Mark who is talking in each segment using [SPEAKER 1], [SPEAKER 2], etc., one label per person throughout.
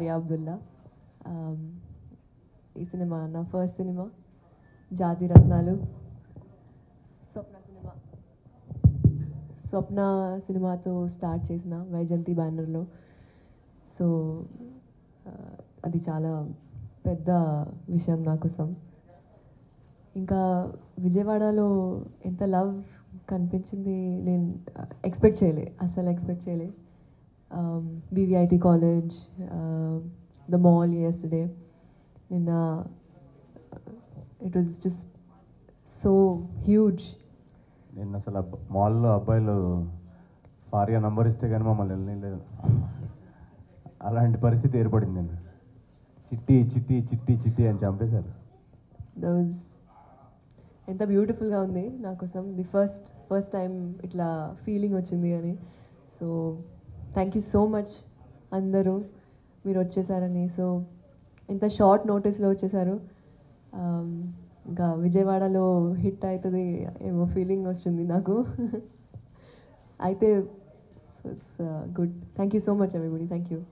[SPEAKER 1] Arya Abdullah Um, ఈ cinema నా first cinema Jathi Ratnalu స్వప్న cinema స్వప్న సినిమాతో స్టార్ట్ చేసిన వైజంతి బ్యానర్లో సో అది చాలా పెద్ద విషయం నా కోసం ఇంకా విజయవాడలో ఎంత లవ్ కనిపించింది నేను ఎక్స్పెక్ట్ చేయలే అసలు ఎక్స్పెక్ట్ చేయలే వివిఐటి కాలేజ్ ద మాల్ ఎస్డే నిన్న it was just so huge
[SPEAKER 2] నేను అసలు అబ్బ మాల్లో అబ్బాయిలు ఫారిగా నంబర్ ఇస్తే కానీ మమ్మల్ని వెళ్ళలేదు అలాంటి పరిస్థితి ఏర్పడింది నేను చిట్టి చిట్టి చిట్టి చిట్టి అని చంపేశారు
[SPEAKER 1] ద వాజ్ ఎంత బ్యూటిఫుల్గా ఉంది నా కోసం ది ఫస్ట్ ఫస్ట్ టైం ఇట్లా ఫీలింగ్ వచ్చింది అని so thank you so much అందరూ మీరు వచ్చేసారని సో ఇంత షార్ట్ నోటీస్లో వచ్చేసారు Um, ఇంకా విజయవాడలో హిట్ అవుతుంది ఏమో ఫీలింగ్ వస్తుంది నాకు అయితే so it's good thank you so much everybody thank you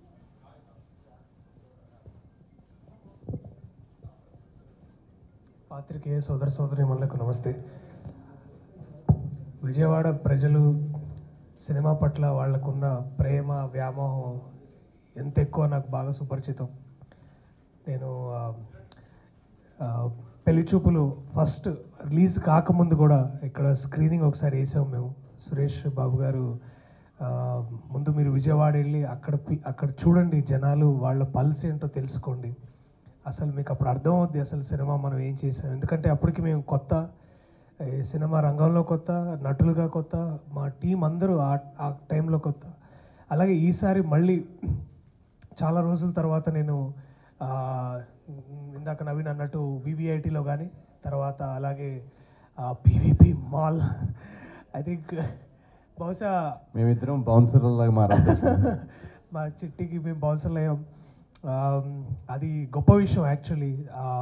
[SPEAKER 3] పాత్రికేయ సోదర సోదరిమణులకు నమస్తే విజయవాడ ప్రజలు సినిమా పట్ల వాళ్ళకున్న ప్రేమ వ్యామోహం ఎంత ఎక్కువ నాకు బాగా సుపరిచితం నేను ఆ, ఆ, పెళ్లి చూపులు ఫస్ట్ రిలీజ్ కాకముందు కూడా ఇక్కడ స్క్రీనింగ్ ఒకసారి వేసాం మేము సురేష్ బాబు గారు ఆ, ముందు మీరు విజయవాడ వెళ్ళి అక్కడ పి- అక్కడ చూడండి జనాలు వాళ్ళ పల్స్ ఏంటో తెలుసుకోండి అసలు మీకు అప్పుడు అర్థం అవుద్ది అసలు సినిమా మనం ఏం చేసాం ఎందుకంటే అప్పటికి మేము కొత్త ఈ సినిమా రంగంలో కొత్త నటులుగా కొత్త మా టీం అందరూ ఆ ఆ టైంలో కొత్త అలాగే ఈసారి మళ్ళీ చాలా రోజుల తర్వాత నేను ఆ, ఇందాక నవీన్ అన్నట్టు వివిఐటీలో కానీ తర్వాత అలాగే పీవీపీ మాల్ ఐ థింక్ బహుశా
[SPEAKER 2] మేమిద్దరం బౌన్సర్లాగా మారాలి
[SPEAKER 3] మా చిట్టికి మేము బౌన్సర్లు అయ్యాం ఆమ్, అది గొప్ప విషయం యాక్చువల్లీ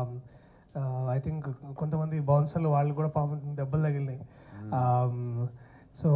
[SPEAKER 3] ఐ థింక్ కొంతమంది బౌన్సర్లు వాళ్ళు కూడా పాపం దెబ్బలు తగిలినాయి సో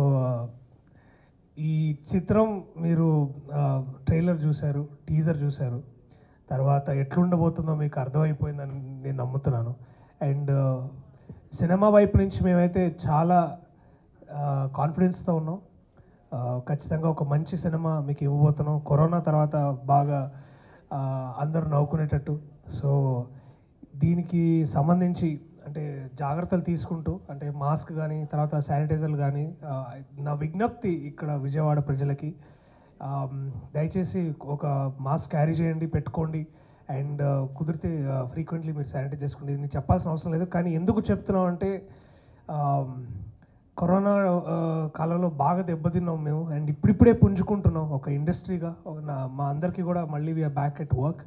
[SPEAKER 3] ఈ చిత్రం మీరు ట్రైలర్ చూశారు టీజర్ చూశారు తర్వాత ఎట్లుండబోతుందో మీకు అర్థమైపోయిందని నేను నమ్ముతున్నాను అండ్ సినిమా వైపు నుంచి మేమైతే చాలా కాన్ఫిడెన్స్తో ఉన్నాం ఆ, ఖచ్చితంగా ఒక మంచి సినిమా మీకు ఇవ్వబోతున్నాం కరోనా తర్వాత బాగా ఆ, అందరూ నవ్వుకునేటట్టు సో దీనికి సంబంధించి అంటే జాగ్రత్తలు తీసుకుంటూ అంటే మాస్క్ కానీ తర్వాత శానిటైజర్లు కానీ ఆ, నా విజ్ఞప్తి ఇక్కడ విజయవాడ ప్రజలకి ఆమ్, దయచేసి ఒక మాస్క్ క్యారీ చేయండి పెట్టుకోండి అండ్ కుదిరితే ఫ్రీక్వెంట్లీ మీరు శానిటైజ్ చేసుకోండి ఇది నేను చెప్పాల్సిన అవసరం లేదు కానీ ఎందుకు చెప్తున్నాం అంటే ఆమ్, కరోనా ఆ, కాలంలో బాగా దెబ్బతిన్నాం మేము అండ్ ఇప్పుడిప్పుడే పుంజుకుంటున్నాం ఒక ఇండస్ట్రీగా ఒక నా మా అందరికీ కూడా మళ్ళీ we are back at work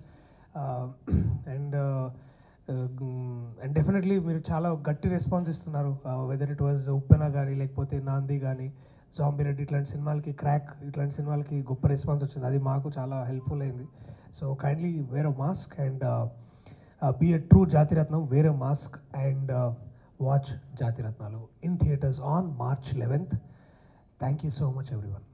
[SPEAKER 3] and and definitely మీరు చాలా గట్టి రెస్పాన్స్ ఇస్తున్నారు వెదర్ ఇట్ వాజ్ ఉప్పెన కానీ లేకపోతే నాంది కానీ జాంబిరెడ్డి ఇట్లాంటి సినిమాలకి క్రాక్ ఇట్లాంటి సినిమాలకి గొప్ప రెస్పాన్స్ వచ్చింది అది మాకు చాలా హెల్ప్ఫుల్ అయింది so kindly wear a mask and be a true Jathiratnam wear a mask and watch Jathiratnalu in theatres on March eleventh thank you so much everyone